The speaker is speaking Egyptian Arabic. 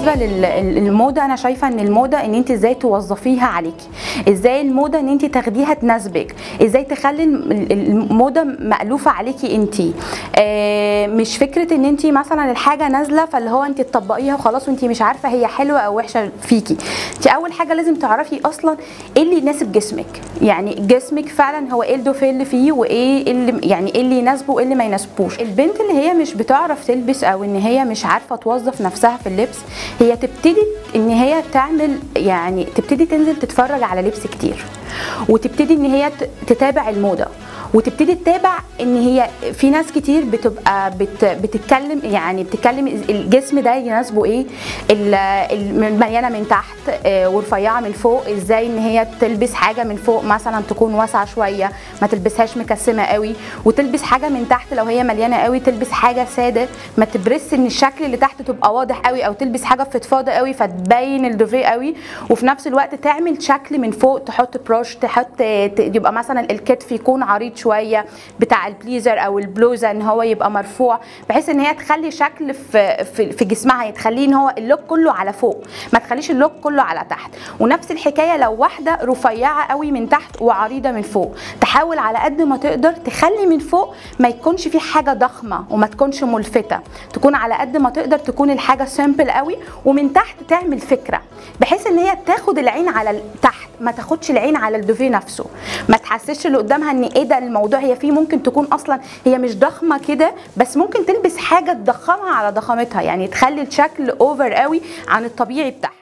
بالنسبه لل- للموضه انا شايفه ان الموضه ان انت ازاي توظفيها عليكي ازاي الموضه ان انت تاخديها تناسبك ازاي تخلي الم- ال- الموضه مألوفه عليكي انت آه، مش فكره ان انت مثلا الحاجه نازله فاللي هو انت تطبقيها وخلاص وانت مش عارفه هي حلوه او وحشه فيكي انت اول حاجه لازم تعرفي اصلا ايه اللي يناسب جسمك يعني جسمك فعلا هو ايه الدوفيه اللي فيه وايه اللي يعني ايه اللي يناسبه وايه اللي ما يناسبوش البنت اللي هي مش بتعرف تلبس او ان هي مش عارفه توظف نفسها في اللبس هي تبتدي ان هي تعمل يعني تبتدي تنزل تتفرج على لبس كتير وتبتدي ان هي ت- تتابع الموضه وتبتدي تتابع ان هي في ناس كتير بتبقى بت بتتكلم يعني بتتكلم الجسم ده يناسبه ايه ال- المليانه من تحت آه، ورفيعه من فوق ازاي ان هي تلبس حاجه من فوق مثلا تكون واسعه شويه ما تلبسهاش مكسمه قوي وتلبس حاجه من تحت لو هي مليانه قوي تلبس حاجه ساده ما تبرس ان الشكل اللي تحت تبقى واضح قوي او تلبس حاجه فضفاضه قوي فتبين الدوفيه قوي وفي نفس الوقت تعمل شكل من فوق تحط بروش تحط ت- يبقى مثلا الكتف يكون عريض شويه بتاع البليزر او البلوزه ان هو يبقى مرفوع بحيث ان هي تخلي شكل في في, في جسمها تخليه ان هو اللوك كله على فوق ما تخليش اللوك كله على تحت ونفس الحكايه لو واحده رفيعه قوي من تحت وعريضه من فوق تحاول على قد ما تقدر تخلي من فوق ما يكونش في حاجه ضخمه وما تكونش ملفته تكون على قد ما تقدر تكون الحاجه سيمبل قوي ومن تحت تعمل فكره بحيث ان هي تاخد العين على تحت ما تاخدش العين على الدوفيه نفسه ما تحسسش اللي قدامها ان ايه ده الموضوع هي فيه ممكن تكون اصلا هي مش ضخمه كده بس ممكن تلبس حاجه تضخمها على ضخامتها يعني تخلي الشكل اوفر قوي عن الطبيعي بتاعها